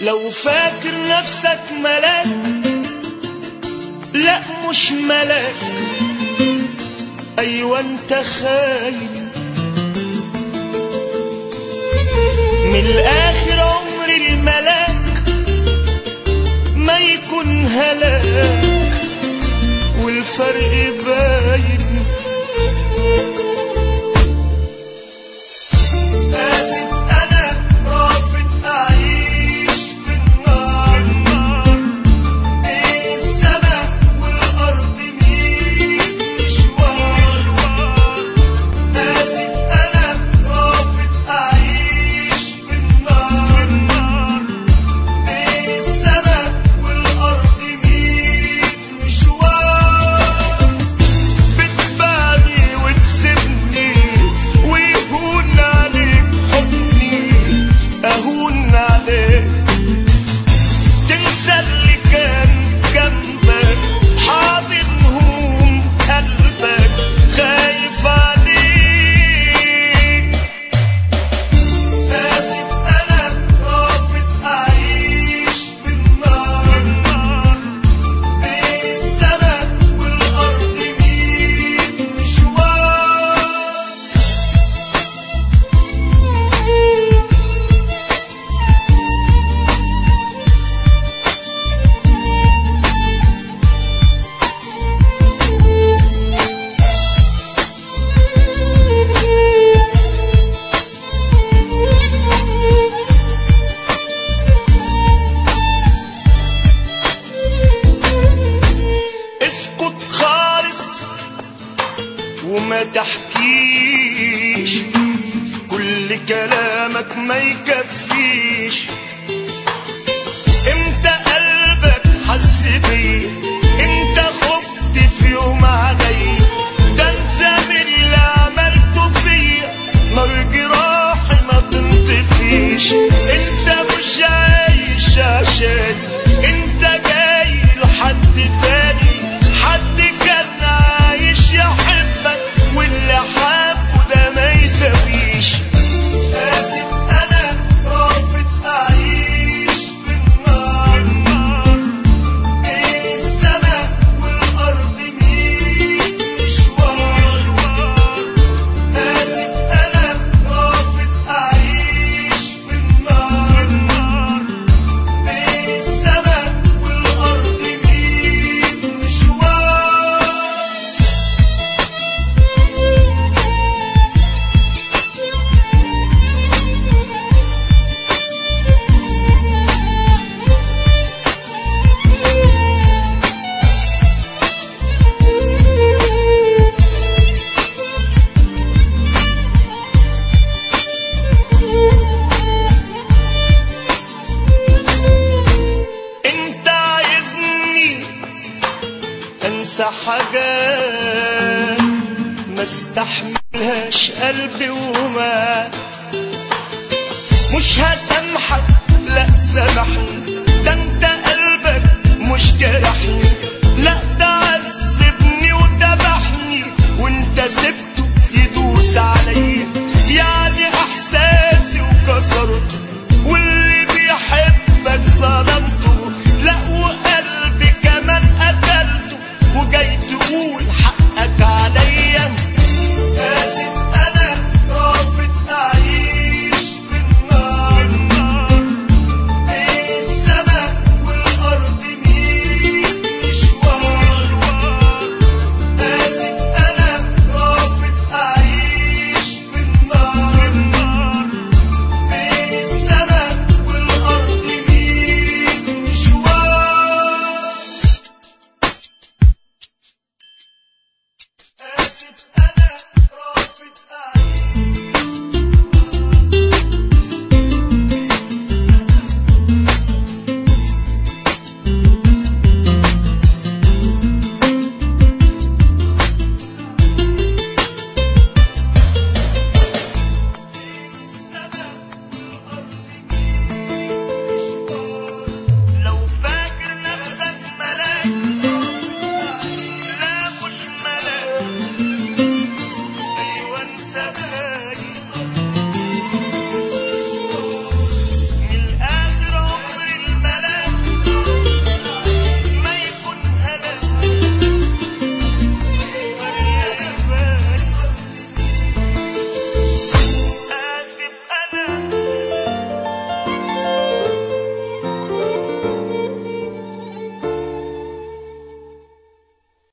لو فاكر نفسك ملاك لا مش ملاك ايوه انت خاين من الاخر عمر الملاك ما يكون هلاك والفرق باين آسف أنا رافض أعيش في النار بين السماء والأرض مين مشوار آسف أنا رافض أعيش في النار بين السماء والأرض مين مشوار بتبالي وتسيبني ويهون عليك حضني أهون عليك تنسى اللي كان جنبك حاضر هموم قلبك خايف عليك آسف أنا رافض أعيش في النار بين السماء والأرض مين مشوار اسكت خالص وما تحكيش كل كلامك ما يكفيش امتى قلبك حس بيا انت خفت في يوم عليا ده انت من اللي عملته فيا نار جراحي ما تنطفيش انت مش عايش عشان انت جاي لحد تاني حد كان عايش يحبك واللي حبه ده ما يساويش آسف أنا رافض أعيش في النار بين السماء والأرض مين مشوار آسف أنا رافض أعيش في النار بين السماء والأرض مين مشوار انت عايزني انسى حاجات ما استحملهاش قلبي وما مش هسامحك لا سامحني ده انت قلبك مش جرحني لا ده عذبني وذبحني وانت سبته يدوس عليا يا